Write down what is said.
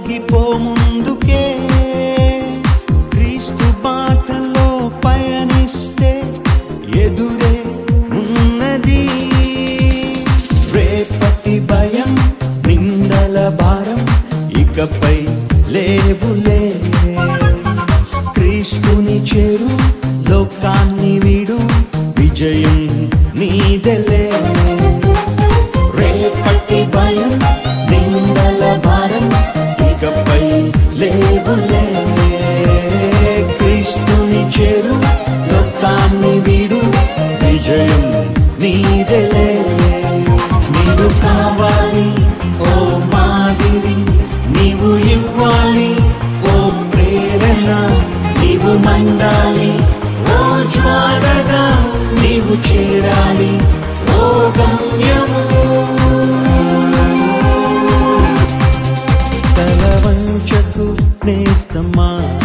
సాగిపో ముందుకే క్రీస్తు బాటలో పయనిస్తే ఎదురే ఉన్నది రేపటి భయం నిందల భారం ఇకపై లేవులే క్రీస్తుని చేరు లోకాన్ని వీడు విజయం నీదలే రేపటి భయం నిందల భారం ఇకపై లేవులే క్రీస్తుని చేరు లోకాన్ని వీడు విజయం నీదలే నీవు కావాలి ఓ మాదిరి నీవు ఇవ్వాలి ఓ ప్రేరణ నీవు మండాలి ఓ జ్వాలగా నీవు చేరాలి ఓ గమ్యము తల వంచకు నేస్తమా